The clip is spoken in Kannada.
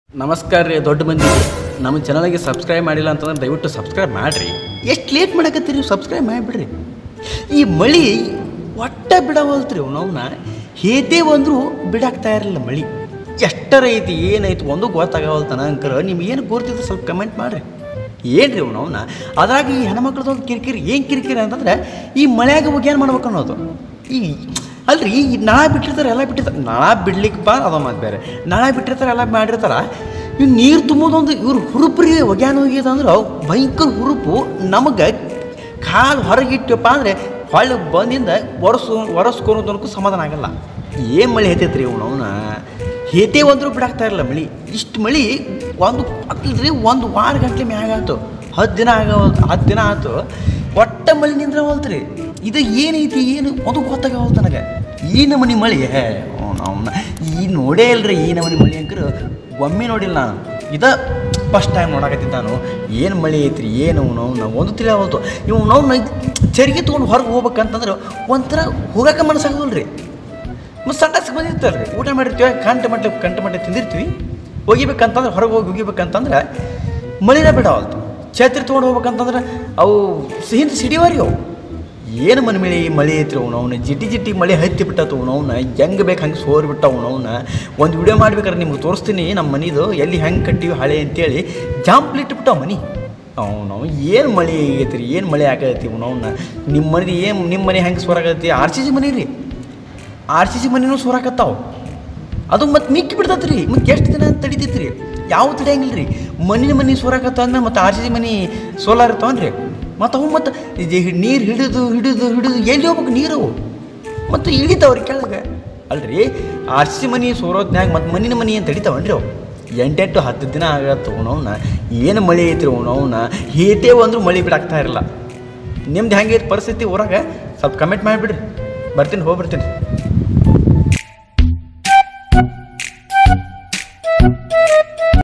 ನಮಸ್ಕಾರ ರೀ ದೊಡ್ಡ ಮಂದಿ ನಮ್ಮ ಚಾನಲ್ಗೆ ಸಬ್ಸ್ಕ್ರೈಬ್ ಮಾಡಿಲ್ಲ ಅಂತಂದ್ರೆ ದಯವಿಟ್ಟು ಸಬ್ಸ್ಕ್ರೈಬ್ ಮಾಡಿರಿ ಎಷ್ಟು ಲೇಟ್ ಮಾಡಕತ್ತೀರಿ ಸಬ್ಸ್ಕ್ರೈಬ್ ಮಾಡಿಬಿಡ್ರಿ ಈ ಮಳಿ ಒಟ್ಟ ಬಿಡವಲ್ತ್ರಿ ಅವನವನ್ನ ಹೇತೆ ಬಂದರೂ ಬಿಡಾಕ್ತಾ ಇರಲಿಲ್ಲ ಮಳಿ ಎಷ್ಟರ ಐತಿ ಏನೈತಿ ಒಂದು ಗೊತ್ತಾಗವಲ್ತನ ಅಂಕರ ನಿಮ್ಗೆ ಏನು ಗುರ್ತಿದ್ರೆ ಸ್ವಲ್ಪ ಕಮೆಂಟ್ ಮಾಡಿರಿ ಏನ್ರಿ ಅವನವನ್ನ ಅದ್ರಾಗ ಈ ಹೆಣ್ಮಕ್ಳದೊಂದು ಕಿರಿಕಿರಿ ಏನು ಕಿರಿಕಿರಿ ಅಂತಂದ್ರೆ ಈ ಮಳೆಯಾಗ ಹೋಗಿ ಏನು ಮಾಡ್ಬೇಕು ಅನ್ನೋದು ಈ ಅಲ್ರಿ ಈ ನಾಳೆ ಬಿಟ್ಟಿರ್ತಾರೆ ಎಲ್ಲ ಬಿಟ್ಟಿರ್ತಾರೆ ನಾಳೆ ಬಿಡ್ಲಿಕ್ಕೆ ಬಾ ಅದ ಮಾತು ಬೇರೆ ನಾಳೆ ಬಿಟ್ಟಿರ್ತಾರೆ ಎಲ್ಲ ಮಾಡಿರ್ತಾರ ಇನ್ನು ನೀರು ತುಂಬೋದೊಂದು ಇವ್ರು ಹುರುಪ್ರಿ ಒಗ್ಯಾನ ಹೋಗ್ಯದ ಅಂದ್ರೆ ಭಯಂಕರ ಹುರುಪು ನಮಗೆ ಕಾಲು ಹೊರಗಿಟ್ಟಪ್ಪ ಅಂದರೆ ಹೊಳ್ಳಿ ಬಂದಿಂದ ಒರೆಸು ಒರೆಸ್ಕೊಳೋದಕ್ಕೂ ಸಮಾಧಾನ ಆಗಲ್ಲ ಏನು ಮಳೆ ಹೇತೈತ್ರಿ ಇವನು ಅವನ ಹೇತೆ ಒಂದ್ರು ಬಿಡಾಕ್ತಾ ಇರಲ್ಲ ಮಳಿ ಇಷ್ಟು ಮಳಿ ಒಂದು ಅಲ್ರಿ ಒಂದು ವಾರ ಗಂಟ್ಲೆ ಮ್ಯಾಗ ಆಯ್ತು ಹತ್ತು ದಿನ ಆಗವಲ್ ಹತ್ತು ದಿನ ಆಯ್ತು ಒಟ್ಟ ಮಳಿ ನಿಂದ್ರ ಹೋಲ್ತ್ರಿ ಇದು ಏನೈತಿ ಏನು ಅದು ಗೊತ್ತಾಗವಲ್ತು ನನಗೆ ಈ ನಮನಿ ಮಳಿ ಹೇ ಅವನ ಈ ನೋಡೇ ಇಲ್ರಿ ಈ ನಮನಿ ಮಳಿ ಅಂಕರು ಒಮ್ಮೆ ನೋಡಿಲ್ಲ ನಾನು ಇದ ಫಸ್ಟ್ ಟೈಮ್ ನೋಡಕತ್ತಿದ್ದ ನಾನು ಏನು ಮಳಿ ಐತ್ರಿ ಏನು ನಾವು ಒಂದು ತಿಳಿಯವಲ್ತು ಇವ್ ನಾವು ಚರಿಗೆ ತೊಗೊಂಡು ಹೊರಗೆ ಹೋಗ್ಬೇಕಂತಂದ್ರೆ ಒಂಥರ ಹೋಗಕ್ಕೆ ಮನಸ್ಸಾಗಲ್ಲ ರೀ ಮತ್ತು ಸಂಡಾಸ್ ಬಂದಿರ್ತಾರೆ ರೀ ಊಟ ಮಾಡಿರ್ತೀವಿ ಕಂಟ ಮಟ್ಟ ಕಂಟ ಮಟ್ಟ ತಿಂದಿರ್ತೀವಿ ಒಗಿಬೇಕಂತಂದ್ರೆ ಹೊರಗೆ ಹೋಗಿ ಒಗಿಬೇಕಂತಂದ್ರೆ ಮಳಿನ ಬಿಡವಲ್ತು ಛತ್ರಿ ತೊಗೊಂಡು ಹೋಗ್ಬೇಕಂತಂದ್ರೆ ಅವು ಸಿಹಿಂದ ಸಿಡಿವಾರಿ ಅವು ಏನು ಮನೆ ಮಳೆ ಮಳೆ ಐತ್ರಿ ಅವ್ನು ಅವನು ಜಿಟಿ ಜಿಟಿ ಮಳೆ ಹತ್ತಿ ಬಿಟ್ಟತು ಅವನ ಹೆಂಗೆ ಬೇಕು ಹಂಗೆ ಸೋರಿ ಬಿಟ್ಟ ಅವನ ಒಂದು ವಿಡಿಯೋ ಮಾಡ್ಬೇಕಾದ್ರೆ ನಿಮ್ಗೆ ತೋರಿಸ್ತೀನಿ ನಮ್ಮ ಮನಿದು ಎಲ್ಲಿ ಹೆಂಗೆ ಕಟ್ಟಿವಿ ಹಳೆ ಅಂತೇಳಿ ಜಾಂಪ್ಲಿ ಇಟ್ಬಿಟ್ಟ ಮನಿ ಅವನು ಏನು ಮಳೆ ಆಗೈತಿ ರೀ ಏನು ಮಳೆ ಆಗೈತಿ ಅವನ ನಿಮ್ಮ ಮನೆ ಏನು ನಿಮ್ಮ ಮನೆ ಹೆಂಗೆ ಸೋರಾಗೈತಿ ಆರ್ ಸಿ ಸಿ ಮನೆ ರೀ ಆರ್ ಸಿ ಸಿ ಮನೆನೂ ಸೋರಾಕತ್ತಾವ ಅದು ಮತ್ತೆ ಮಿಕ್ಕಿ ಬಿಡ್ತೈತೆ ರೀ ಮತ್ತೆ ಎಷ್ಟು ದಿನ ತಡಿತೈತಿ ರೀ ಯಾವ ತಡಿಯಂಗಿಲ್ಲ ರೀ ಮಣ್ಣಿನ ಮನೆ ಸೋರಾಕತ್ತ ಅಂದ್ರೆ ಮತ್ತು ಆರ್ ಸಿ ಸಿ ಮನೆ ಸೋಲಾರ್ ಇರ್ತಾವನ್ ರೀ ಮತ್ತು ಅವು ಮತ್ತು ನೀರು ಹಿಡಿದು ಹಿಡಿದು ಹಿಡಿದು ಎಲ್ಲಿ ಹೋಗ್ಬೇಕು ನೀರು ಮತ್ತು ಇಳಿತಾವ್ರಿ ಕೆಳಗೆ ಅಲ್ರಿ ಆರ್ ಸಿ ಮನೆ ಸೋರೋದ್ನ್ಯಾಗ ಮತ್ತು ಮಣ್ಣಿನ ಮನೆ ಏನು ತಡಿತಾವನ್ರಿ ಅವು ಎಂಟೆಂಟು ಹತ್ತು ದಿನ ಆಗತ್ತೆ ಅವನವನ್ನ ಏನು ಮಳೆ ಐತ್ರಿ ಅವನವನ್ನ ಹೇತೇ ಅಂದ್ರೂ ಮಳೆ ಬಿಡಾಕ್ತಾ ಇರಲ್ಲ ನಿಮ್ದು ಹೆಂಗೈತೆ ಪರಿಸ್ಥಿತಿ ಊರಾಗ ಸ್ವಲ್ಪ ಕಮೆಂಟ್ ಮಾಡಿಬಿಡ್ರಿ ಬರ್ತೀನಿ ಹೋಗ್ಬಿಡ್ತೀನಿ